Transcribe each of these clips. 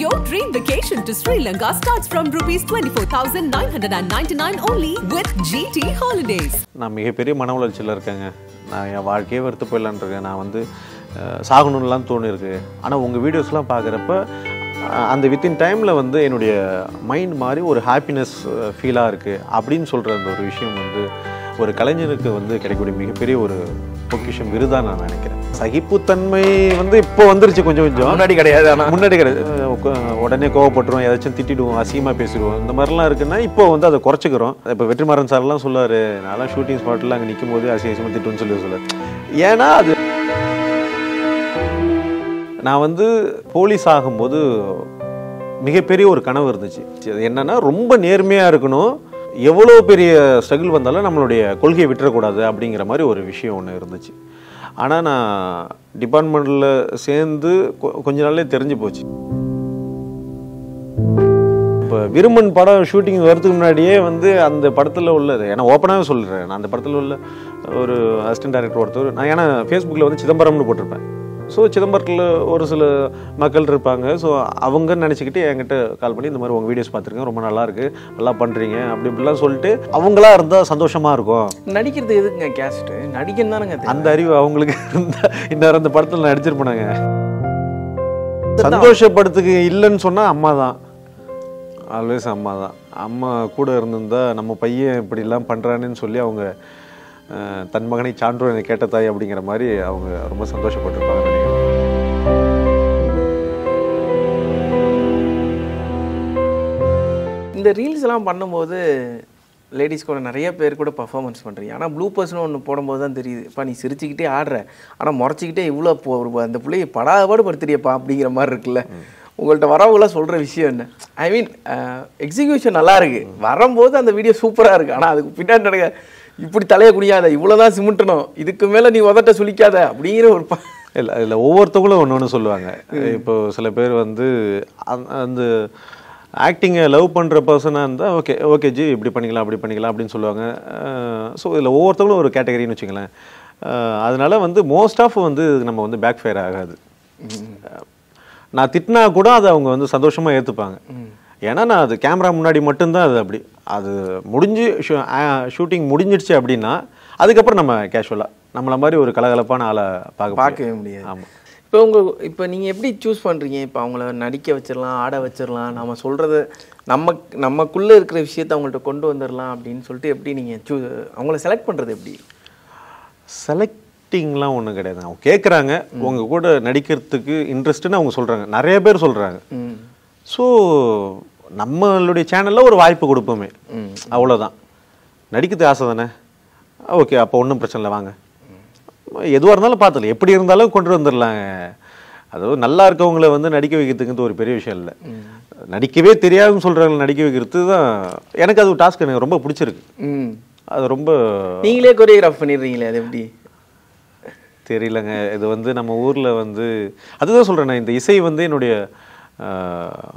Your dream vacation to Sri Lanka starts from rupees 24,999 only with GT Holidays. நான் மிகப்பெரிய மன உளைச்சலில் இருக்கேங்க நான் என் வாழ்க்கையே வெறுத்து போயிடலான்னு இருக்கேன் நான் வந்து அஹ், சாகணும்லாம் தோணிருக்கு ஆனால் உங்கள் வீடியோஸ்லாம் பார்க்குறப்ப அஹ், அந்த வித்தின் டைமில் வந்து என்னுடைய மைண்ட் மாதிரி ஒரு ஹாப்பினஸ் ஃபீலாக இருக்குது அப்படின்னு சொல்கிற அந்த ஒரு விஷயம் வந்து ஒரு கலைஞனுக்கு வந்து கிடைக்கக்கூடிய மிகப்பெரிய ஒரு பொக்கிஷம் விருதாக நான் நினைக்கிறேன் சகிப்புத்தன்மை வந்து இப்போ வந்துருச்சு கொஞ்சம் கொஞ்சம் முன்னாடி கிடையாது ஆனா முன்னாடி கிடையாது அஹ் உக்க- உடனே கோவப்பட்டுருவோம் ஏதாச்சும் திட்டிடுவோம் அசிங்கமாக பேசிடுவோம் இந்த மாதிரிலாம் இருக்குன்னா இப்போ வந்து அதை குறைச்சிக்கிறோம் இப்போ வெற்றிமாறன் சார்லாம் சொல்லுவார் நான்லாம் ஷூட்டிங் ஸ்பாட்டில் அங்கே நிற்கும் போது அசிங்க அசிங்கமாக திட்டுன்னு சொல்லி சொல்லுவார் ஏன்னா அது நான் வந்து போலீஸ் ஆகும்போது மிகப்பெரிய ஒரு கனவு இருந்துச்சு அது என்னன்னா ரொம்ப நேர்மையாக இருக்கணும் எவ்வளோ பெரிய ஸ்ட்ரகிள் வந்தாலும் நம்மளுடைய கொள்கையை விட்டுறக்கூடாது அப்படிங்கிற மாதிரி ஒரு விஷயம் ஒன்று இருந்துச்சு ஆனால் நான் டிபார்ட்மெண்ட்டில் சேர்ந்து கொ- கொஞ்ச நாள்லயே தெரிஞ்சு போச்சு இப்போ விருமன் படம் ஷூட்டிங் வரதுக்கு முன்னாடியே வந்து அந்த படத்தில் உள்ளது ஏன்னா ஓப்பனாகவே சொல்கிறேன் நான் அந்த படத்தில் உள்ள ஒரு அசிஸ்டன்ட் டைரக்டர் ஒருத்தர் நான் ஏன்னா ஃபேஸ்புக்கில் வந்து சிதம்பரம்னு போட்டிருப்பேன் ஸோ சிதம்பரத்தில் ஒரு சில மக்கள் இருப்பாங்க ஸோ அவங்க நினச்சிக்கிட்டு என்கிட்ட கால் பண்ணி இந்த மாதிரி உங்கள் வீடியோஸ் பார்த்துருக்கேன் ரொம்ப நல்லா இருக்கு நல்லா பண்ணுறீங்க அப்படி இப்படிலாம் சொல்லிட்டு அவங்களா இருந்தால் சந்தோஷமாக இருக்கும் நடிக்கிறது எதுக்குங்க கேஸ்ட் நடிக்கணும் தானங்க தெரியும். அந்த அறிவு அவங்களுக்கு இருந்தா இந்நேரம் அந்த படத்தில் நடிச்சிருப்பாங்க சந்தோஷப்படுத்துக்கு இல்லைன்னு சொன்னா அம்மா தான் ஆல்வேஸ் அம்மா தான் அம்மா கூட இருந்திருந்தா நம்ம பையன் இப்படிலாம் பண்றானேன்னு சொல்லி அவங்க அஹ், தன் மகனை சான்றோர் என கேட்ட தாய் அப்படிங்கிற மாதிரி அவங்க ரொம்ப சந்தோஷப்பட்டிருப்பாங்க நினைக்கிறேன் இந்த ரீல்ஸ் எல்லாம் பண்ணும்போது லேடிஸ் கூட நிறைய பேர் கூட பர்ஃபார்மன்ஸ் பண்ணுறீங்க ஆனால் ப்ளூ பர்ஸ்னு ஒன்று போடும்போது தான் தெரியுது இப்போ நீ சிரிச்சுக்கிட்டே ஆடுற ஆனால் முறைச்சிக்கிட்டே இவ்வளோ போ ஒரு அந்த பிள்ளையை படாபாடு படுத்துறியப்பா அப்படிங்கிற மாதிரி இருக்குல்ல உங்கள்கிட்ட வரவங்களாம் சொல்கிற விஷயம் என்ன ஐ மீன் எக்ஸிக்யூஷன் நல்லா இருக்கு வரும்போது அந்த வீடியோ சூப்பராக இருக்கு ஆனால் அதுக்கு பின்னாடி நடக்க இப்படி தலையை குடியாத இவ்வளோ தான் சிமிட்டணும் இதுக்கு மேலே நீ உதட்ட சுளிக்காத அப்படிங்கிற ஒரு ப இல்லை இல்லை ஒவ்வொருத்தவங்களும் ஒன்று ஒன்று சொல்லுவாங்க இப்போ சில பேர் வந்து அந்த- அந்த ஆக்டிங்கை லவ் பண்ணுற பர்சனாக இருந்தால் ஓகே ஓகே ஜி இப்படி பண்ணிக்கலாம் அப்படி பண்ணிக்கலாம் அப்படின்னு சொல்லுவாங்க ஸோ இதில் ஒவ்வொருத்தவங்களும் ஒரு கேட்டகரின்னு வச்சுங்களேன் அஹ் அதனால வந்து மோஸ்ட் ஆஃப் வந்து நம்ம வந்து பேக் ஃபயர் ஆகாது நான் திட்டினா கூட அதை அவங்க வந்து சந்தோஷமாக ஏற்றுப்பாங்க ஏன்னா நான் அது கேமரா முன்னாடி மட்டும்தான் அது அப்படி அது முடிஞ்சு ஷூட்டிங் முடிஞ்சிடுச்சு அப்படின்னா அதுக்கப்புறம் நம்ம கேஷுவலாக நம்மள மாதிரி ஒரு கலகலப்பான ஆளை பார்க்க பார்க்கவே முடியாது ஆமாம் இப்போ உங்க இப்போ நீங்கள் எப்படி சூஸ் பண்ணுறீங்க இப்போ அவங்கள நடிக்க வச்சிடலாம் ஆட வச்சிடலாம் நம்ம சொல்கிறத நம்ம நமக்குள்ளே இருக்கிற விஷயத்தை அவங்கள்ட்ட கொண்டு வந்துடலாம் அப்படின்னு சொல்லிட்டு எப்படி நீங்கள் சூ அவங்கள செலக்ட் பண்ணுறது எப்படி செலக்டிங்லாம் ஒன்றும் கிடையாது அவங்க கேட்குறாங்க உங்கள் கூட நடிக்கிறதுக்கு இன்ட்ரெஸ்ட்டுன்னு அவங்க சொல்கிறாங்க நிறைய பேர் சொல்கிறாங்க ம் ஸோ நம்மளுடைய சேனலில் ஒரு வாய்ப்பு கொடுப்போமே அவ்வளோதான் நடிக்கிறது ஆசை தானே ஓகே அப்போ ஒன்றும் பிரச்சனை இல்லை வாங்க எதுவாக இருந்தாலும் பார்த்துல எப்படி இருந்தாலும் கொண்டு வந்துடலாங்க அதாவது நல்லா இருக்கவங்கள வந்து நடிக்க வைக்கிறதுக்கு ஒரு பெரிய விஷயம் இல்லை நடிக்கவே தெரியாதுன்னு சொல்கிறவங்க நடிக்க வைக்கிறது தான் எனக்கு அது டாஸ்க் எனக்கு ரொம்ப பிடிச்சிருக்கு ம் அது ரொம்ப நீங்களே கொரியோகிராஃப் பண்ணிடுறீங்களே அது எப்படி தெரியலங்க இது வந்து நம்ம ஊரில் வந்து அதுதான் சொல்கிறேன் நான் இந்த இசை வந்து என்னுடைய ஆஹ்,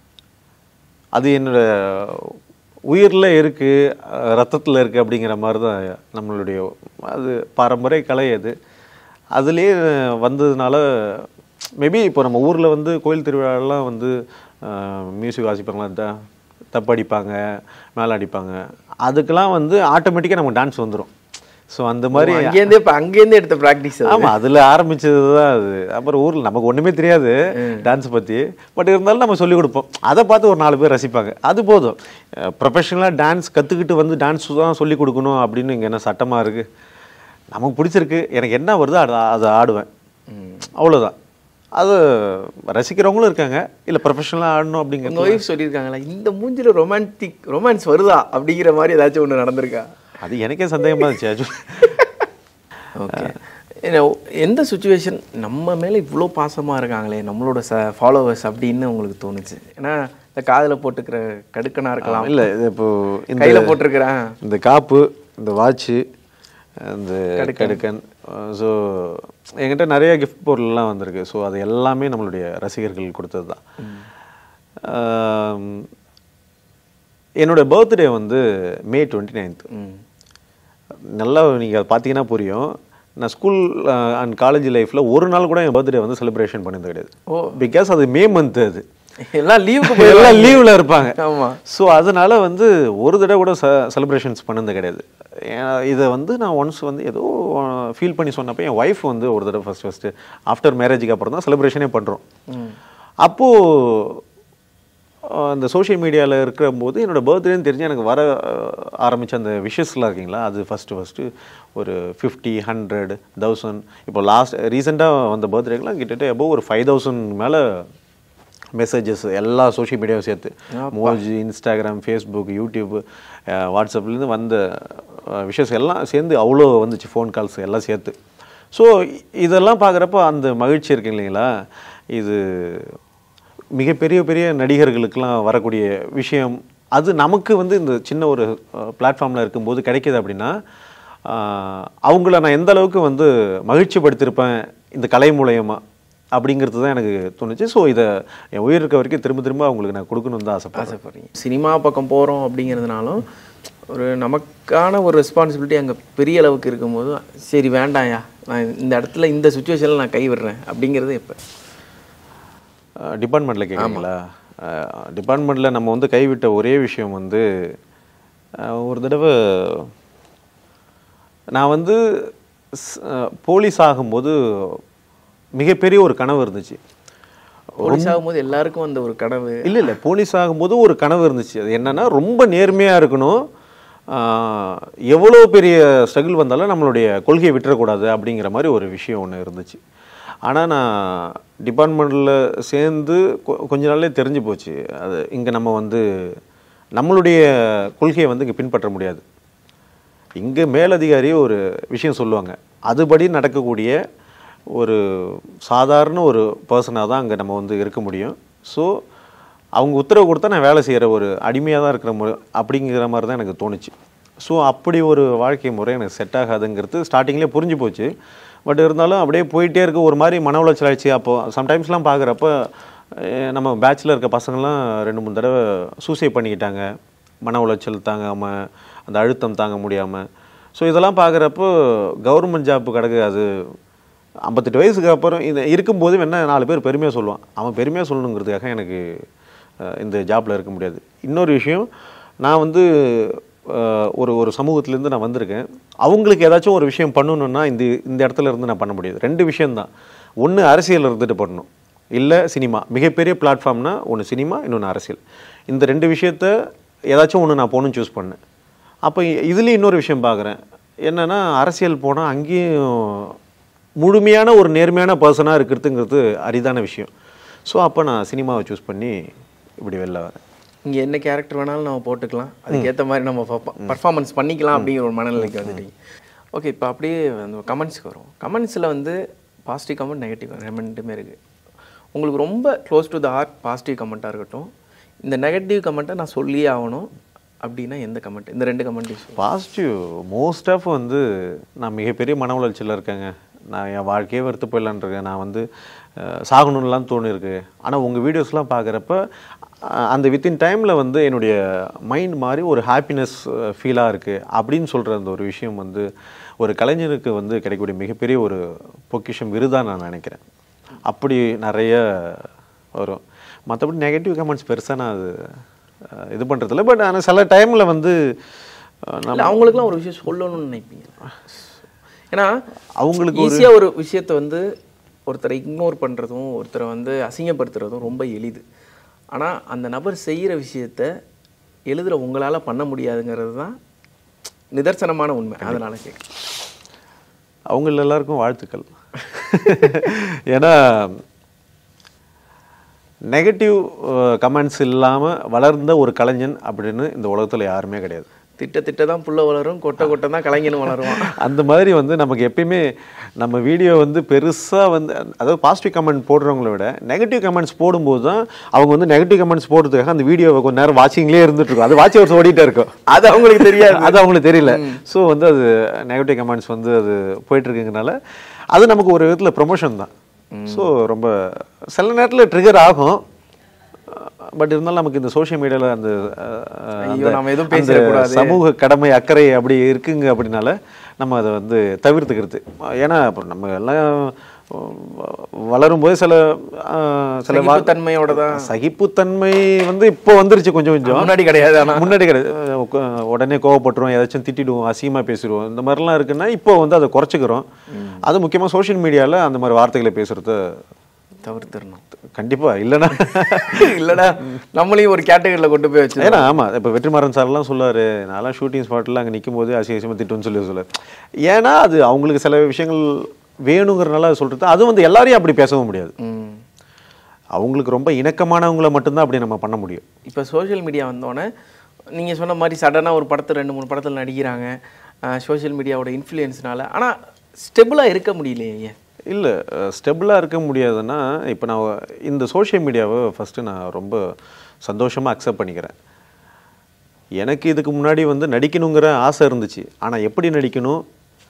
அது என்னோட உயிரில் இருக்குது ரத்தத்தில் இருக்குது அப்படிங்கிற மாதிரி தான் நம்மளுடைய அது பாரம்பரிய கலை அது அதுலேயே வந்ததுனால மேபி இப்போ நம்ம ஊரில் வந்து கோயில் திருவிழாலாம் வந்து மியூசிக் வாசிப்பாங்களா த தப்பு அடிப்பாங்க மேலே அடிப்பாங்க அதுக்கெல்லாம் வந்து ஆட்டோமேட்டிக்காக நமக்கு டான்ஸ் வந்துடும் ஸோ அந்த மாதிரி அங்கேருந்தே இப்போ அங்கேருந்தே எடுத்த ப்ராக்டிஸ் ஆமா அதுல ஆரம்பிச்சது தான் அது அப்புறம் ஊர்ல நமக்கு ஒண்ணுமே தெரியாது டான்ஸ் பத்தி பட் இருந்தாலும் நம்ம சொல்லி கொடுப்போம் அதை பார்த்து ஒரு நாலு பேர் ரசிப்பாங்க அது போதும் ப்ரொஃபஷனலாக டான்ஸ் கத்துக்கிட்டு வந்து டான்ஸ் தான் சொல்லி கொடுக்கணும் அப்படின்னு இங்க என்ன சட்டமா இருக்கு நமக்கு பிடிச்சிருக்கு எனக்கு என்ன வருதோ அதை அதை ஆடுவேன் அவ்வளவுதான் அது ரசிக்கிறவங்களும் இருக்காங்க இல்ல ப்ரொஃபஷனலாக ஆடணும் உங்கள் அப்படிங்கிற ஒய்ஃப் சொல்லியிருக்காங்களா இந்த மூஞ்சில ரொமான்டிக் ரொமான்ஸ் வருதா அப்படிங்கிற மாதிரி ஏதாச்சும் ஒன்று நடந்திருக்கா அது எனக்கே சந்தேகமா இருந்துச்சு actually. ஓகே எந்த சுச்சுவேஷன் நம்ம மேலே இவ்வளோ பாசமாக இருக்காங்களே நம்மளோட ச ஃபாலோவர்ஸ் அப்படின்னு உங்களுக்கு தோணுச்சு ஏன்னா இந்த காதில் போட்டுக்கிற கடுக்கனா இருக்கலாம் இல்ல இது இப்போ இந்த கையில் போட்டிருக்கிறேன் இந்த காப்பு இந்த வாட்ச்சு இந்த கடுக்கன் ஸோ என்கிட்ட நிறைய கிஃப்ட் பொருள்லாம் வந்திருக்கு ஸோ அது எல்லாமே நம்மளுடைய ரசிகர்கள் கொடுத்தது தான் என்னோட பர்த்டே வந்து மே டுவெண்ட்டி நைன்த் ம் நல்லா நீங்கள் பார்த்தீங்கன்னா புரியும் நான் ஸ்கூல் அண்ட் காலேஜ் லைஃப்பில் ஒரு நாள் கூட என் பர்த்டே வந்து செலிப்ரேஷன் பண்ணது கிடையாது ஓ. பிகாஸ் அது மே மந்த் அது எல்லாம் லீவுக்கு எல்லாம் போயிடலாம் லீவில் இருப்பாங்க ஆமா ஸோ அதனால வந்து ஒரு தடவை கூட செ செலிப்ரேஷன்ஸ் பண்ணது கிடையாது ஏன் இதை வந்து நான் ஒன்ஸ் வந்து ஏதோ ஃபீல் பண்ணி சொன்னப்போ என் ஒய்ஃப் வந்து ஒரு தடவை ஃபஸ்ட் ஃபஸ்ட்டு ஆஃப்டர் மேரேஜுக்கு அப்புறம் தான் செலிப்ரேஷனே பண்ணுறோம் அப்போது அந்த சோஷியல் மீடியாவில் இருக்கிற போது என்னோட பர்த்டேன்னு தெரிஞ்சு எனக்கு வர அஹ், ஆரம்பிச்ச அந்த விஷஸ்லாம் இருக்கீங்களா அது ஃபஸ்ட்டு ஃபஸ்ட்டு ஒரு ஃபிஃப்டி ஹண்ட்ரட் தௌசண்ட் இப்போ லாஸ்ட் ரீசெண்டாக வந்த பர்த்டேக்கெலாம் கிட்டத்தட்ட எபோவ் ஒரு ஃபைவ் தௌசண்ட் மேலே மெசேஜஸ் எல்லா சோஷியல் மீடியாவும் சேர்த்து மோஜி இன்ஸ்டாகிராம் ஃபேஸ்புக் யூடியூப் வாட்ஸ்அப்லேருந்து வந்த விஷஸ் எல்லாம் சேர்ந்து அவ்வளோ வந்துச்சு ஃபோன் கால்ஸ் எல்லாம் சேர்த்து ஸோ இதெல்லாம் பார்க்குறப்ப அந்த மகிழ்ச்சி இருக்கு இல்லைங்களா இது மிகப்பெரிய பெரிய நடிகர்களுக்கெல்லாம் வரக்கூடிய விஷயம் அது நமக்கு வந்து இந்த சின்ன ஒரு பிளாட்ஃபார்மில் இருக்கும்போது கிடைக்கிது அப்படின்னா ஆஹ், அவங்கள நான் எந்த அளவுக்கு வந்து மகிழ்ச்சிப்படுத்தியிருப்பேன் இந்த கலை மூலயமா அப்படிங்கிறது தான் எனக்கு தோணுச்சு ஸோ இதை என் உயிர் இருக்க வரைக்கும் திரும்ப திரும்ப அவங்களுக்கு நான் கொடுக்கணும்னு தான் ஆசைப்படுறேன் ஆசைப்படுறீங்க சினிமா பக்கம் போகிறோம் அப்படிங்கிறதுனாலும் ஒரு நமக்கான ஒரு ரெஸ்பான்சிபிலிட்டி அங்கே பெரிய அளவுக்கு இருக்கும்போது சரி வேண்டாம்யா நான் இந்த இடத்துல இந்த சுச்சுவேஷனில் நான் கை விடுறேன் அப்படிங்கிறது எப்போ டிபார்ட்மெண்ட்டில் கேட்குறீங்களா டிபார்ட்மெண்ட்டில் நம்ம வந்து கைவிட்ட ஒரே விஷயம் வந்து அஹ், ஒரு தடவை நான் வந்து ஸ்- அஹ், போலீஸ் ஆகும்போது மிகப்பெரிய ஒரு கனவு இருந்துச்சு போலீஸ் ஆகும்போது எல்லாருக்கும் அந்த ஒரு கனவு இல்லை இல்லை போலீஸ் ஆகும்போது ஒரு கனவு இருந்துச்சு அது என்னன்னா ரொம்ப நேர்மையாக இருக்கணும் ஆஹ், எவ்வளோ பெரிய ஸ்ட்ரகிள் வந்தாலும் நம்மளுடைய கொள்கையை விட்டுறக்கூடாது அப்படிங்கிற மாதிரி ஒரு விஷயம் ஒன்று இருந்துச்சு ஆனால் நான் டிபார்ட்மெண்ட்டில் சேர்ந்து கொ- கொஞ்ச நாள்லயே தெரிஞ்சு போச்சு அது இங்கே நம்ம வந்து நம்மளுடைய கொள்கையை வந்து இங்கே பின்பற்ற முடியாது இங்கே மேலதிகாரி ஒரு விஷயம் சொல்லுவாங்க அதுபடி நடக்கக்கூடிய ஒரு சாதாரண ஒரு பர்சனாக தான் அங்கே நம்ம வந்து இருக்க முடியும் ஸோ அவங்க உத்தரவு கொடுத்தா நான் வேலை செய்கிற ஒரு அடிமையாக தான் இருக்கிற முறை அப்படிங்கிற மாதிரி தான் எனக்கு தோணுச்சு ஸோ அப்படி ஒரு வாழ்க்கை முறை எனக்கு செட் ஆகாதுங்கிறது ஸ்டார்டிங்லேயே புரிஞ்சு போச்சு பட் இருந்தாலும் அப்படியே போயிட்டே இருக்க ஒரு மாதிரி மன உளைச்சல் ஆயிடுச்சு அப்போது சம்டைம்ஸ்லாம் பார்க்குறப்ப நம்ம பேட்சில் இருக்க பசங்கள்லாம் ரெண்டு மூணு தடவை சூசைட் பண்ணிக்கிட்டாங்க மன உளைச்சல் தாங்காமல் அந்த அழுத்தம் தாங்க முடியாமல் ஸோ இதெல்லாம் பார்க்குறப்போ கவர்மெண்ட் ஜாப் கிடக்கு அது ஐம்பத்தெட்டு வயசுக்கு அப்புறம் இது இருக்கும்போது வேணா நாலு பேர் பெருமையாக சொல்லுவான் அவன் பெருமையாக சொல்லணுங்கிறதுக்காக எனக்கு அஹ், இந்த ஜாப்பில் இருக்க முடியாது இன்னொரு விஷயம் நான் வந்து அஹ், ஒரு ஒரு சமூகத்திலேருந்து நான் வந்திருக்கேன் அவங்களுக்கு ஏதாச்சும் ஒரு விஷயம் பண்ணணுன்னா இந்த இந்த இடத்துல இருந்து நான் பண்ண முடியாது ரெண்டு விஷயம்தான் ஒன்று அரசியல் இருந்துட்டு பண்ணணும் இல்லை சினிமா மிகப்பெரிய பிளாட்ஃபார்ம்னா ஒன்று சினிமா இன்னொன்று அரசியல் இந்த ரெண்டு விஷயத்த ஏதாச்சும் ஒன்று நான் போகணும்னு சூஸ் பண்ணேன் அப்போ இதுலேயும் இன்னொரு விஷயம் பார்க்குறேன் என்னன்னா அரசியல் போனால் அங்கேயும் முழுமையான ஒரு நேர்மையான பர்சனாக இருக்கிறதுங்கிறது அரிதான விஷயம் ஸோ அப்போ நான் சினிமாவை சூஸ் பண்ணி இப்படி வெளில வரேன் இங்கே என்ன கேரக்டர் வேணாலும் நம்ம போட்டுக்கலாம் அதுக்கேற்ற மாதிரி நம்ம பர்ஃபார்மன்ஸ் பண்ணிக்கலாம் அப்படிங்கிற ஒரு மனநிலைக்கு வந்துட்டீங்க ஓகே இப்போ அப்படியே அந்த கமெண்ட்ஸ்க்கு வரும் கமெண்ட்ஸில் வந்து பாசிட்டிவ் கமெண்ட் நெகட்டிவ் ரெண்டுமே இருக்குது உங்களுக்கு ரொம்ப close to the heart positive கமெண்ட்டாக இருக்கட்டும் இந்த நெகட்டிவ் கமெண்ட்டை நான் சொல்லியே ஆகணும் அப்படின்னா எந்த கமெண்ட் இந்த ரெண்டு கமெண்ட்டையும் சொல்லுங்கள் பாசிட்டிவ் மோஸ்ட் ஆஃப் வந்து நான் மிகப்பெரிய மன உளைச்சலில் இருக்கேங்க நான் என் வாழ்க்கையே வெறுத்து போயிடலான்னு இருக்கேன் நான் வந்து அஹ், சாகணும்னுலாம் தோணிருக்கு ஆனால் உங்கள் வீடியோஸ்லாம் பார்க்குறப்ப அந்த வித்தின் டைமில் வந்து என்னுடைய மைண்ட் மாதிரி ஒரு ஹாப்பினஸ் ஃபீலாக இருக்குது அப்படின்னு சொல்கிற அந்த ஒரு விஷயம் வந்து ஒரு கலைஞனுக்கு வந்து கிடைக்கக்கூடிய மிகப்பெரிய ஒரு பொக்கிஷம் விருதாக நான் நினைக்கிறேன் அப்படி நிறைய வரும் மற்றபடி நெகட்டிவ் கமெண்ட்ஸ் பெருசாக நான் அது அஹ், இது பண்ணுறதில்ல பட் ஆனால் சில டைமில் வந்து அஹ், இல்லை அவங்களுக்குலாம் ஒரு விஷயம் சொல்லணும்னு நினைப்பீங்க ஏன்னா அவங்களுக்கு ஒரு ஈஸியாக ஒரு விஷயத்தை வந்து ஒருத்தரை இக்னோர் பண்ணுறதும் ஒருத்தரை வந்து அசிங்கப்படுத்துறதும் ரொம்ப எளிது ஆனால் அந்த நபர் செய்கிற விஷயத்த எழுதுகிற உங்களால் பண்ண முடியாதுங்கிறது தான் நிதர்சனமான உண்மை அதனால கேட்குறேன் அவங்க எல்லாருக்கும் வாழ்த்துக்கள் ஏன்னா நெகட்டிவ் கமெண்ட்ஸ் இல்லாமல் வளர்ந்த ஒரு கலைஞன் அப்படின்னு இந்த உலகத்தில் யாருமே கிடையாது திட்ட திட்ட தான் புள்ள வளரும் கொட்டை கொட்டை தான் கலைஞனும் வளருவான் அந்த மாதிரி வந்து நமக்கு எப்பயுமே நம்ம வீடியோ வந்து பெருசாக வந்து அதாவது பாசிட்டிவ் கமெண்ட் போடுறவங்கள விட நெகட்டிவ் கமெண்ட்ஸ் போடும்போது தான் அவங்க வந்து நெகட்டிவ் கமெண்ட்ஸ் போடுறதுக்காக அந்த வீடியோவை கொஞ்ச நேரம் வாட்சிங்லேயே இருந்துட்டு இருக்கும் அது வாட்ச் ஹவர்ஸ் ஓடிட்டே இருக்கும் அது அவங்களுக்கு தெரியாது அது அவங்களுக்கு தெரியல ஸோ வந்து அது நெகட்டிவ் கமெண்ட்ஸ் வந்து அது போயிட்டு இருக்குங்கனால அது நமக்கு ஒரு விதத்தில் ப்ரொமோஷன் தான் ஸோ ரொம்ப சில நேரத்தில் ட்ரிகர் ஆகும் பட் இருந்தாலும் நமக்கு இந்த சோஷியல் மீடியாவில் அந்த அஹ், ஐயோ, அந்த- நாம எதுவும் அந்த பேசிடக்கூடாது. சமூக கடமை அக்கறை அப்படி இருக்குங்க அப்படினால நம்ம அதை வந்து தவிர்த்துக்கிறது ஏன்னா இப்போ நம்ம எல்லாம் வ- வளரும்போது சில ஆஹ், சில வா- தன்மையோட தான் சகிப்புத்தன்மை வந்து இப்போ வந்துருச்சு கொஞ்சம் கொஞ்சம் முன்னாடி கிடையாது ஆனா முன்னாடி கிடையாது அஹ் உக்க- உடனே கோவப்பட்டுருவோம் ஏதாச்சும் திட்டிடுவோம் அசிங்கமாக பேசிடுவோம் இந்த மாதிரிலாம் இருக்குன்னா இப்போ வந்து அதை குறைச்சிக்கிறோம் அது முக்கியமாக சோஷியல் மீடியாவில் அந்த மாதிரி வார்த்தைகளை பேசுகிறத தவிர்த்துடணும் கண்டிப்பாக இல்லைன்னா இல்லடா நம்மளையும் ஒரு கேட்டகரியில் கொண்டு போய் வச்சு ஏன்னா ஆமாம் இப்போ வெற்றிமாறன் சார்லாம் சொல்லுவார் நான்லாம் ஷூட்டிங் ஸ்பாட்டில் அங்கே நிற்கும் போது அசிங்கமாக திட்டுன்னு சொல்லி சொல்லுவார் ஏன்னா அது அவங்களுக்கு சில விஷயங்கள் வேணுங்கிறனால அது சொல்கிறது அது வந்து எல்லாரையும் அப்படி பேசவும் முடியாது ம் அவங்களுக்கு ரொம்ப இணக்கமானவங்கள மட்டும்தான் அப்படி நம்ம பண்ண முடியும் இப்போ சோஷியல் மீடியா வந்தோடனே நீங்கள் சொன்ன மாதிரி சடனாக ஒரு படத்தில் ரெண்டு மூணு படத்தில் நடிக்கிறாங்க சோஷியல் மீடியாவோட இன்ஃப்ளூயன்ஸ்னால ஆனால் ஸ்டெபிளாக இருக்க முடியலையே ஏன் இல்லை ஸ்டெபிளாக இருக்க முடியாதுன்னா இப்போ நான் இந்த சோஷியல் மீடியாவை ஃபஸ்ட்டு நான் ரொம்ப சந்தோஷமாக அக்செப்ட் பண்ணிக்கிறேன் எனக்கு இதுக்கு முன்னாடி வந்து நடிக்கணுங்கிற ஆசை இருந்துச்சு ஆனால் எப்படி நடிக்கணும்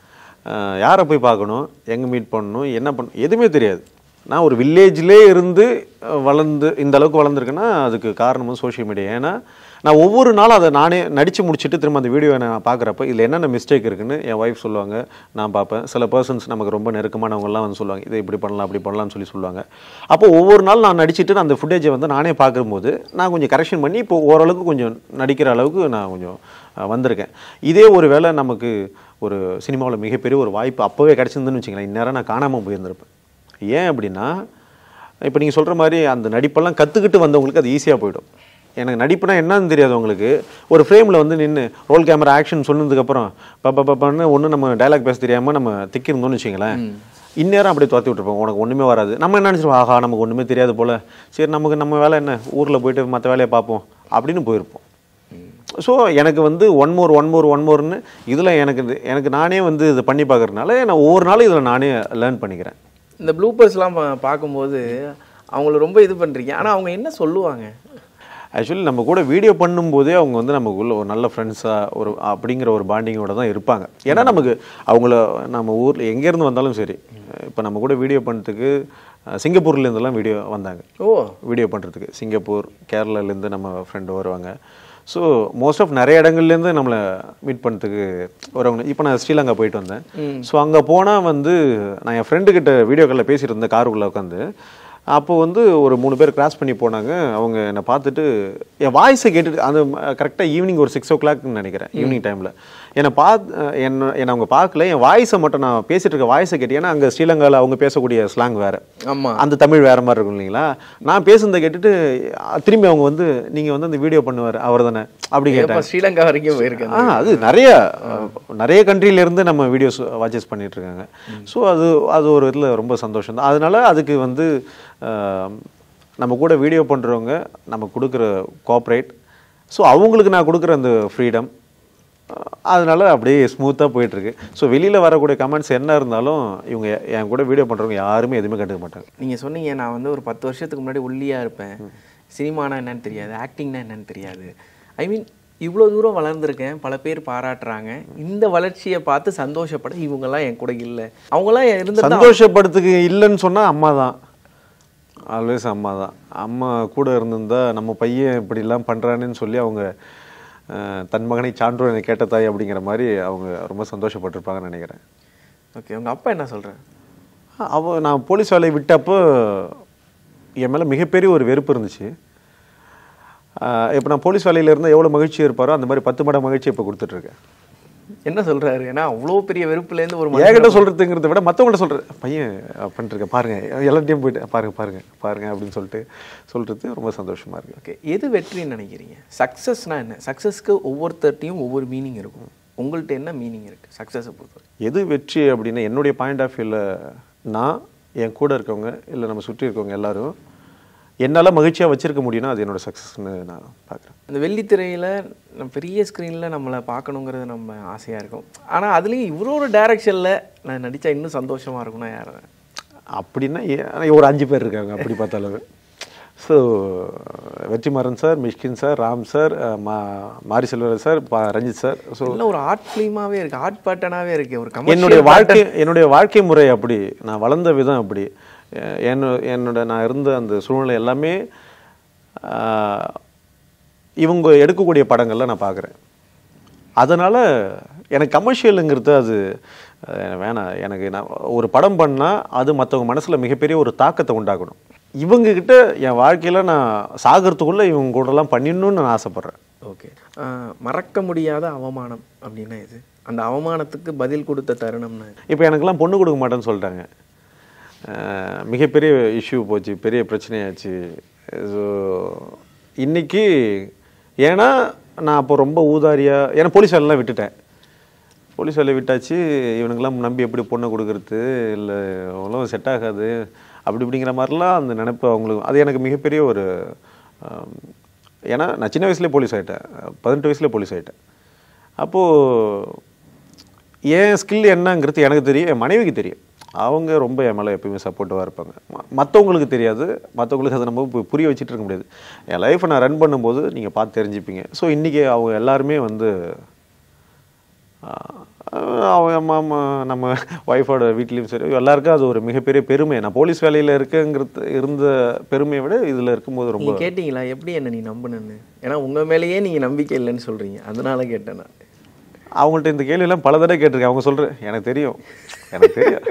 அஹ், யாரை போய் பார்க்கணும் எங்கே மீட் பண்ணணும் என்ன பண்ணணும் எதுவுமே தெரியாது நான் ஒரு வில்லேஜ்லேயே இருந்து அஹ், வளர்ந்து இந்த அளவுக்கு வளர்ந்துருக்கேன்னா அதுக்கு காரணமும் சோஷியல் மீடியா ஏன்னா நான் ஒவ்வொரு நாளும் அதை நானே நடித்து முடிச்சுட்டு திரும்ப அந்த வீடியோ நான் பார்க்குறப்ப இதில் என்னென்ன மிஸ்டேக் இருக்குன்னு என் ஒய்ஃப் சொல்லுவாங்க நான் பார்ப்பேன் சில பர்சன்ஸ் நமக்கு ரொம்ப நெருக்கமானவங்கலாம் வந்து சொல்லுவாங்க இதை இப்படி பண்ணலாம் அப்படி பண்ணலாம்னு சொல்லி சொல்லுவாங்க அப்போ ஒவ்வொரு நாள் நான் நடிச்சிட்டு நான் அந்த ஃபுட்டேஜை வந்து நானே பார்க்கும்போது நான் கொஞ்சம் கரெக்ஷன் பண்ணி இப்போ ஓரளவுக்கு கொஞ்சம் நடிக்கிற அளவுக்கு நான் கொஞ்சம் அஹ், வந்திருக்கேன் இதே ஒரு வேளை நமக்கு ஒரு சினிமாவில் மிகப்பெரிய ஒரு வாய்ப்பு அப்போவே கிடச்சிருந்துன்னு வச்சுங்களேன் இந்நேரம் நான் காணாமல் போயிருந்திருப்பேன் ஏன் அப்படின்னா இப்போ நீங்கள் சொல்கிற மாதிரி அந்த நடிப்பெல்லாம் கற்றுக்கிட்டு வந்தவங்களுக்கு அது ஈஸியாக போயிடும் எனக்கு நடிப்புனா என்னன்னு தெரியாது உங்களுக்கு ஒரு ஃப்ரேமில் வந்து நின்று ரோல் கேமரா ஆக்ஷன் சொன்னதுக்கப்புறம் பப்ப பப்பன்னு ஒன்று நம்ம டைலாக் பேச தெரியாமல் நம்ம திக்கிருந்தோம்னு வச்சுங்களேன் இந்நேரம் அப்படியே துரத்தி விட்டுருப்போம் உனக்கு ஒன்றுமே வராது நம்ம என்ன நினச்சிருவோம் ஆஹா நமக்கு ஒன்றுமே தெரியாது போல் சரி நமக்கு நம்ம வேலை என்ன ஊரில் போயிட்டு மற்ற வேலையை பார்ப்போம் அப்படின்னு போயிருப்போம் ஸோ எனக்கு வந்து ஒன் மோர் ஒன் மோர் ஒன் மோர்னு இதில் எனக்கு இது- எனக்கு நானே வந்து இது பண்ணி பார்க்கறதுனால நான் ஒவ்வொரு நாளும் இதில் நானே லேர்ன் பண்ணிக்கிறேன் இந்த ப்ளூப்பர்ஸ்லாம் பார்க்கும்போது அவங்கள ரொம்ப இது பண்ணுறீங்க ஆனால் அவங்க என்ன சொல்லுவாங்க ஆக்சுவலி நம்ம கூட வீடியோ பண்ணும்போதே அவங்க வந்து நமக்குள்ள ஒரு நல்ல ஃப்ரெண்ட்ஸாக ஒரு அப்படிங்கிற ஒரு பாண்டிங்கோட தான் இருப்பாங்க ஏன்னா நமக்கு அவங்கள நம்ம ஊரில் எங்கேருந்து வந்தாலும் சரி இப்போ நம்ம கூட வீடியோ பண்ணுறதுக்கு சிங்கப்பூர்லேருந்துலாம் வீடியோ வந்தாங்க ஓ வீடியோ பண்ணுறதுக்கு சிங்கப்பூர் கேரளாலேருந்து நம்ம ஃப்ரெண்டு வருவாங்க ஸோ மோஸ்ட் ஆஃப் நிறைய இடங்கள்லேருந்து நம்மளை மீட் பண்ணுறதுக்கு வரவங்க இப்போ நான் ஸ்ரீலங்கா போயிட்டு வந்தேன் ஸோ அங்கே போனால் வந்து நான் என் ஃப்ரெண்டு கிட்ட வீடியோ காலில் பேசிட்டு இருந்தேன் காருக்குள்ளே உட்காந்து அப்போ வந்து ஒரு மூணு பேர் கிராஸ் பண்ணி போனாங்க அவங்க என்னை பார்த்துட்டு என் வாய்ஸை கேட்டுட்டு அது கரெக்டாக ஈவினிங் ஒரு சிக்ஸ் ஓ கிளாக்னு நினைக்கிறேன் ஈவினிங் டைமில் என்னை பார்த்து என்ன என்னை அவங்க பார்க்கல என் வாய்ஸை மட்டும் நான் பேசிட்டு இருக்க வாய்ஸை கேட்டு ஏன்னா அங்கே ஸ்ரீலங்காவில் அவங்க பேசக்கூடிய ஸ்லாங் வேறு ஆமாம் அந்த தமிழ் வேற மாதிரி இருக்கும் இல்லைங்களா நான் பேசுனதை கேட்டுட்டு அஹ், திரும்பி அவங்க வந்து நீங்க வந்து அந்த வீடியோ பண்ணுவார் அவர் தானே அப்படி இப்போ கேட்டாங்க ஸ்ரீலங்கா வரைக்கும் போயிருக்கேன் ஆ அது நிறைய அஹ், நிறைய countryல இருந்து நம்ம வீடியோஸ் வாட்சஸ் பண்ணிட்டு இருக்காங்க ஸோ அது அது ஒரு இதில் ரொம்ப சந்தோஷம் தான் அதனால அதுக்கு வந்து அஹ், நம்ம கூட வீடியோ பண்றவங்க நம்ம கொடுக்குற கோஆப்ரேட் ஸோ அவங்களுக்கு நான் கொடுக்குற அந்த ஃப்ரீடம் அதனால அப்படியே ஸ்மூத்தாக போயிட்டுருக்கு ஸோ வெளியில் வரக்கூடிய கமெண்ட்ஸ் என்ன இருந்தாலும் இவங்க என் கூட வீடியோ பண்ணுறவங்க யாருமே எதுவுமே கண்டுக்க மாட்டாங்க நீங்கள் சொன்னீங்க நான் வந்து ஒரு பத்து வருஷத்துக்கு முன்னாடி ஒல்லியாக இருப்பேன் சினிமானா என்னன்னு தெரியாது ஆக்டிங்னா என்னன்னு தெரியாது ஐ மீன் இவ்வளோ தூரம் வளர்ந்துருக்கேன் பல பேர் பாராட்டுறாங்க இந்த வளர்ச்சியை பார்த்து சந்தோஷப்பட இவங்கெல்லாம் என் கூட இல்லை அவங்களாம் இருந்தா சந்தோஷப்படுறதுக்கு இல்லைன்னு சொன்னா அம்மா தான் ஆல்வேஸ் அம்மா தான் அம்மா கூட இருந்திருந்தா நம்ம பையன் இப்படிலாம் பண்றானேன்னு சொல்லி அவங்க அஹ், தன் மகனை சான்றோர் என்னை கேட்ட தாய் அப்படிங்கிற மாதிரி அவங்க ரொம்ப சந்தோஷப்பட்டிருப்பாங்கன்னு நினைக்கிறேன் ஓகே உங்கள் அப்பா என்ன சொல்கிறேன் அவ நான் போலீஸ் வேலையை விட்டப்போ என் மேலே மிகப்பெரிய ஒரு வெறுப்பு இருந்துச்சு இப்போ நான் போலீஸ் வேலையில் இருந்தால் எவ்வளோ மகிழ்ச்சி இருப்பாரோ அந்த மாதிரி பத்து மடங்கு மகிழ்ச்சி இப்போ கொடுத்துட்ருக்கேன் என்ன சொல்றாரு ஏன்னா அவ்வளோ பெரிய வெறுப்புலேருந்து ஒரு என்கிட்ட சொல்கிறதுங்கிறத விட மற்றவங்கள்ட்ட சொல்கிறேன் பையன் பண்ணிருக்கேன் பாருங்க எல்லாத்தையும் போயிட்டு பாருங்க பாருங்க பாருங்க அப்படின்னு சொல்லிட்டு சொல்கிறது ரொம்ப சந்தோஷமா இருக்கு ஓகே எது வெற்றின்னு நினைக்கிறீங்க சக்ஸஸ்னா என்ன சக்ஸஸ்க்கு ஒவ்வொருத்தர்ட்டையும் ஒவ்வொரு மீனிங் இருக்கும் உங்கள்கிட்ட என்ன மீனிங் இருக்குது சக்ஸஸை பொறுத்தவரை எது வெற்றி அப்படின்னா என்னுடைய பாயிண்ட் ஆஃப் வியூவில் நான் என் கூட இருக்கவங்க இல்லை நம்ம சுற்றி இருக்கவங்க எல்லாரும் என்னால் மகிழ்ச்சியாக வச்சிருக்க முடியும்னா அது என்னோட சக்ஸஸ்னு நான் பார்க்குறேன் அந்த வெள்ளித்திரையில் நம்ம பெரிய ஸ்க்ரீனில் நம்மளை பார்க்கணுங்கிறது நம்ம ஆசையாக இருக்கும் ஆனால் அதுலேயும் இவரோட டைரக்ஷனில் நான் நடித்தா இன்னும் சந்தோஷமாக இருக்கும்னா யார் அப்படின்னா ஏ- ஒரு அஞ்சு பேர் இருக்காங்க அப்படி பார்த்தாலும் so Vetrimaaran sir Mysskin sir Ram sir அஹ், மா மாரி செல்வராஜ் சார் பா ரஞ்சித் சார் ஸோ எல்லாம் ஒரு ஆர்ட் ஃபிலிமாவே இருக்கு ஆர்ட் பேட்டர்னாவே இருக்கு ஒரு commercial என்னுடைய வாழ்க்கை pattern. என்னுடைய வாழ்க்கை முறை அப்படி நான் வளர்ந்த விதம் அப்படி அஹ் என்ன என்னோட நான் இருந்த அந்த சூழ்நிலை எல்லாமே ஆஹ், இவங்க எடுக்கக்கூடிய படங்கள்ல நான் பார்க்குறேன் அதனால் எனக்கு கமர்ஷியலுங்கிறது அது அஹ், வேணாம் எனக்கு நான் ஒரு படம் பண்ணால் அது மற்றவங்க மனசில் மிகப்பெரிய ஒரு தாக்கத்தை உண்டாக்கணும் இவங்கக்கிட்ட என் வாழ்க்கையில் நான் சாகிறதுக்குள்ளே இவங்க கூடலாம் பண்ணிடணும்னு நான் ஆசைப்பட்றேன் ஓகே மறக்க முடியாத அவமானம் அப்படின்னா இது அந்த அவமானத்துக்கு பதில் கொடுத்த தருணம்னா இது. இப்போ எனக்கெல்லாம் பொண்ணு கொடுக்க மாட்டேன்னு சொல்லிட்டாங்க அஹ் மிகப்பெரிய இஷ்யூ போச்சு பெரிய பிரச்சனையாச்சு ஸோ இன்னைக்கு ஏன்னா நான் அப்போ ரொம்ப ஊதாரியாக ஏன்னா போலீஸ் வேலைலாம் விட்டுட்டேன் போலீஸ் வேலையை விட்டாச்சு இவனுக்கெல்லாம் நம்பி எப்படி பொண்ணை கொடுக்கறது இல்லை அவ்வளோ செட் ஆகாது அப்படி இப்படிங்கிற மாதிரிலாம் அந்த நினைப்பு அவங்களுக்கு அது எனக்கு மிகப்பெரிய ஒரு ஆம், ஏன்னா நான் சின்ன வயசுலேயே போலீஸ் ஆகிட்டேன் பதினெட்டு வயசுலேயே போலீஸ் ஆகிட்டேன் அப்போது என் ஸ்கில் என்னங்கிறது எனக்கு தெரியும் என் மனைவிக்கு தெரியும் அவங்க ரொம்ப என் மேலே எப்பயுமே சப்போர்ட்டிவாக இருப்பாங்க மற்றவங்களுக்கு தெரியாது மற்றவங்களுக்கு அதை நம்ம பு- புரிய வச்சுட்டு இருக்க முடியாது என் லைஃப்பை நான் ரன் பண்ணும்போது நீங்கள் பார்த்து தெரிஞ்சுப்பீங்க ஸோ இன்றைக்கி அவங்க எல்லாருமே வந்து ஆஹ், அவங்க அம்மா அம்மா நம்ம ஒய்ஃபோட வீட்லேயும் சரி எல்லாருக்கும் அது ஒரு மிகப்பெரிய பெருமை நான் போலீஸ் வேலையில் இருக்கங்கிறது இருந்த பெருமையை விட இதில் இருக்கும்போது ரொம்ப நீங்க கேட்டீங்களா எப்படி என்ன நீ நம்புனன்னு ஏன்னா உங்க மேலேயே நீங்க நம்பிக்கை இல்லைன்னு சொல்றீங்க அதனால கேட்டேன் நான் அவங்கள்ட்ட இந்த கேள்வியெல்லாம் பல தடவை கேட்டிருக்கேன் அவங்க சொல்கிறேன் எனக்கு தெரியும் எனக்கு தெரியும்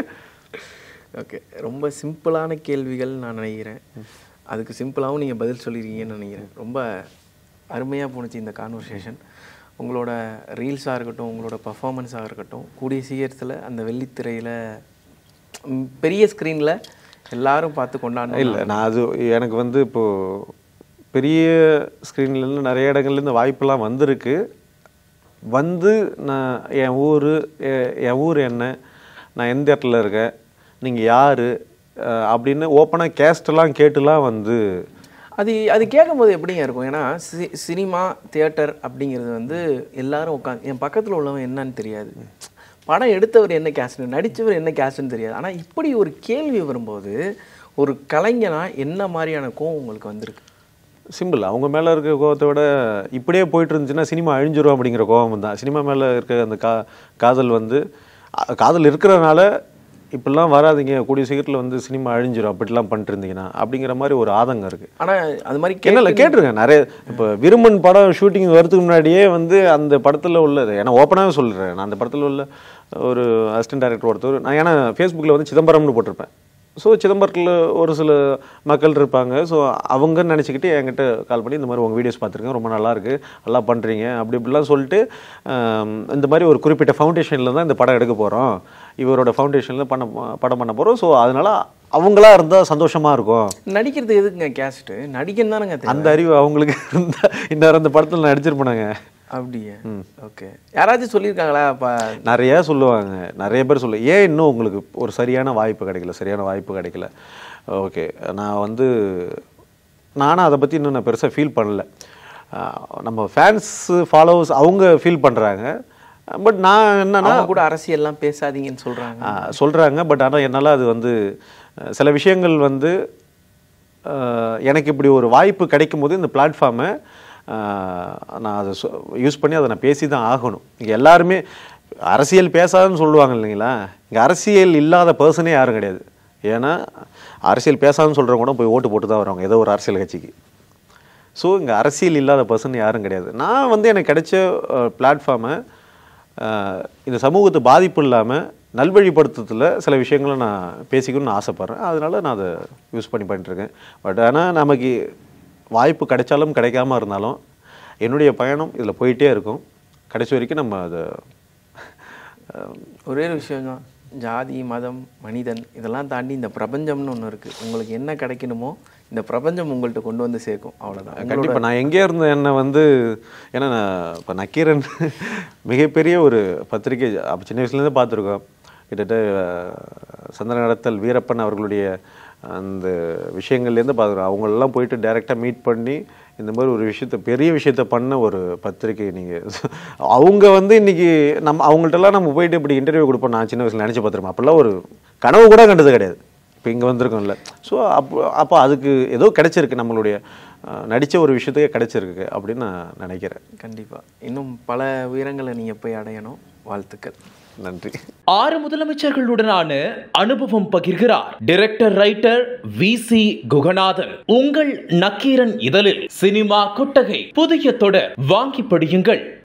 ஓகே ரொம்ப சிம்பிளான கேள்விகள் நான் நினைக்கிறேன் அதுக்கு சிம்பிளாகவும் நீங்கள் பதில் சொல்லியிருக்கீங்கன்னு நினைக்கிறேன் ரொம்ப அருமையாக போணுச்சு இந்த கான்வர்சேஷன் உங்களோட ரீல்ஸாக இருக்கட்டும் உங்களோட பர்ஃபார்மன்ஸாக இருக்கட்டும் கூடிய சீக்கிரத்தில் அந்த வெள்ளித்திரையில் ம், பெரிய ஸ்க்ரீனில் எல்லாரும் பார்த்து கொண்டாடணும் இல்லை நான் அது எனக்கு வந்து இப்போது பெரிய ஸ்க்ரீன்லேருந்து நிறைய இடங்கள்லேருந்து வாய்ப்பெல்லாம் வந்திருக்கு வந்து நான் என் ஊர் என் ஊர் என்ன நான் எந்த இடத்துல இருக்கேன் நீங்கள் யார் அப்படின்னு ஓப்பனாக கேஸ்டெல்லாம் கேட்டுலாம் வந்து அது அது கேட்கும்போது எப்படிங்க இருக்கும் ஏன்னா சி சினிமா தியேட்டர் அப்படிங்கிறது வந்து எல்லாரும் உட்காந்து என் பக்கத்தில் உள்ளவன் என்னன்னு தெரியாது படம் எடுத்தவர் என்ன கேஸ்ட்னு நடித்தவர் என்ன கேஸ்ட்னு தெரியாது ஆனால் இப்படி ஒரு கேள்வி வரும்போது ஒரு கலைஞனா என்ன மாதிரியான கோவம் உங்களுக்கு வந்திருக்கு சிம்பிள் அவங்க மேலே இருக்க கோவத்தை விட இப்படியே போயிட்டு இருந்துச்சுன்னா சினிமா அழிஞ்சிரும் அப்படிங்கிற கோவம் தான் சினிமா மேலே இருக்க அந்த கா காதல் வந்து அ- காதல் இருக்கிறதுனால இப்படிலாம் வராதீங்க கூடிய சீக்கிரத்தில் வந்து சினிமா அழிஞ்சிரும் அப்படிலாம் பண்ணிட்டு இருந்தீங்கன்னா அப்படிங்கிற மாதிரி ஒரு ஆதங்கம் இருக்குது ஆனால் அது மாதிரி என்ன கேட்டிருக்கேன் நிறைய இப்போ விருமன் படம் ஷூட்டிங் வரதுக்கு முன்னாடியே வந்து அந்த படத்தில் உள்ளது ஏன்னா ஓப்பனாகவே சொல்கிறேன் நான் அந்த படத்தில் உள்ள ஒரு அசிஸ்டன்ட் டைரக்டர் ஒருத்தர் நான் ஏன்னா ஃபேஸ்புக்கில் வந்து சிதம்பரம்னு போட்டிருப்பேன் ஸோ சிதம்பரத்தில் ஒரு சில மக்கள் இருப்பாங்க ஸோ அவங்க நினச்சிக்கிட்டு என்கிட்ட கால் பண்ணி இந்த மாதிரி உங்கள் வீடியோஸ் பார்த்துருக்கேன் ரொம்ப நல்லா இருக்கு நல்லா பண்ணுறீங்க அப்படி இப்படிலாம் சொல்லிட்டு ஆம், இந்த மாதிரி ஒரு குறிப்பிட்ட ஃபவுண்டேஷனில் தான் இந்த படம் எடுக்க போகிறோம் இவரோட ஃபவுண்டேஷனில் பண்ண படம் பண்ண போகிறோம் ஸோ அதனால் அவங்களா இருந்தால் சந்தோஷமாக இருக்கும் நடிக்கிறது எதுக்குங்க கேஸ்ட்டு நடிக்கணும் தானேங்க தெரியும் அந்த அறிவு அவங்களுக்கு இருந்தா இன்னொரு அந்த படத்தில் நான் நடிச்சிருப்பேனாங்க அப்படியே ஓகே யாராச்சும் சொல்லியிருக்காங்களா அப்போ நிறைய சொல்லுவாங்க நிறைய பேர் சொல்லு ஏன் இன்னும் உங்களுக்கு ஒரு சரியான வாய்ப்பு கிடைக்கல சரியான வாய்ப்பு கிடைக்கல ஓகே நான் வந்து நானும் அதை பற்றி இன்னும் நான் பெருசாக ஃபீல் பண்ணல ஆஹ் நம்ம ஃபேன்ஸு ஃபாலோவர்ஸ் அவங்க ஃபீல் பண்ணுறாங்க பட் நான் என்னன்னா அவங்க கூட அரசியல்லாம் பேசாதீங்கன்னு சொல்கிறாங்க சொல்கிறாங்க பட் ஆனால் என்னால் அது வந்து அஹ், சில விஷயங்கள் வந்து அஹ், எனக்கு இப்படி ஒரு வாய்ப்பு கிடைக்கும் போது இந்த பிளாட்ஃபார்மை நான் அதை யூஸ் பண்ணி அதை நான் பேசி தான் ஆகணும் இங்கே எல்லாருமே அரசியல் பேசாதுன்னு சொல்லுவாங்க இல்லைங்களா இங்கே அரசியல் இல்லாத பர்சனே யாரும் கிடையாது ஏன்னா அரசியல் பேசாதுன்னு சொல்கிறவங்க கூட போய் ஓட்டு போட்டு தான் வருவாங்க ஏதோ ஒரு அரசியல் கட்சிக்கு ஸோ இங்கே அரசியல் இல்லாத பர்சன் யாரும் கிடையாது நான் வந்து எனக்கு கிடைச்ச பிளாட்ஃபார்மை இந்த சமூகத்தை பாதிப்பு இல்லாமல் நல்வழிப்படுத்துறதுல சில விஷயங்களை நான் பேசிக்கணும்னு ஆசைப்பட்றேன் அதனால நான் அதை யூஸ் பண்ணி பண்ணிட்டுருக்கேன் பட் ஆனால் நமக்கு வாய்ப்பு கிடைச்சாலும் கிடைக்காம இருந்தாலும் என்னுடைய பயணம் இதில் போயிட்டே இருக்கும் கடைசி வரைக்கும் நம்ம அதை அஹ், ஒரே ஒரு விஷயம் தான் ஜாதி மதம் மனிதன் இதெல்லாம் தாண்டி இந்த பிரபஞ்சம்னு ஒன்று இருக்குது உங்களுக்கு என்ன கிடைக்கணுமோ இந்த பிரபஞ்சம் உங்கள்கிட்ட கொண்டு வந்து சேர்க்கும் அவ்வளோதான் கண்டிப்பாக நான் எங்கே இருந்த என்னை வந்து ஏன்னா நான் இப்போ நக்கீரன் மிகப்பெரிய ஒரு பத்திரிகை அப்போ சின்ன வயசுலேருந்து பார்த்துருக்கோம் கிட்டத்தட்ட அஹ், சந்திர நடத்தல் வீரப்பன் அவர்களுடைய அந்த விஷயங்கள்லேருந்து பார்க்குறோம் அவங்களெல்லாம் போயிட்டு டைரெக்டாக மீட் பண்ணி இந்த மாதிரி ஒரு விஷயத்த பெரிய விஷயத்த பண்ண ஒரு பத்திரிகை நீங்கள் அவங்க வந்து இன்னைக்கு நம்ம அவங்கள்ட்டலாம் நம்ம போயிட்டு இப்படி இன்டர்வியூ கொடுப்போம் நான் சின்ன வயசில் நினச்சி பார்த்துருப்பேன் அப்போல்லாம் ஒரு கனவு கூட கண்டது கிடையாது இப்போ இங்கே வந்திருக்கோம்ல ஸோ அப்போ அப்போ அதுக்கு ஏதோ கிடைச்சிருக்கு நம்மளுடைய நடித்த ஒரு விஷயத்துக்கே கிடைச்சிருக்கு அப்படின்னு நான் நினைக்கிறேன் கண்டிப்பாக இன்னும் பல உயரங்களை நீங்கள் போய் அடையணும் வாழ்த்துக்கள் நன்றி ஆறு முதலமைச்சர்களுடனான அனுபவம் பகிர்கிறார் director writer V C Guhanathan உங்கள் நக்கீரன் இதழில் சினிமா கொட்டகை புதிய தொடர் வாங்கி படியுங்கள்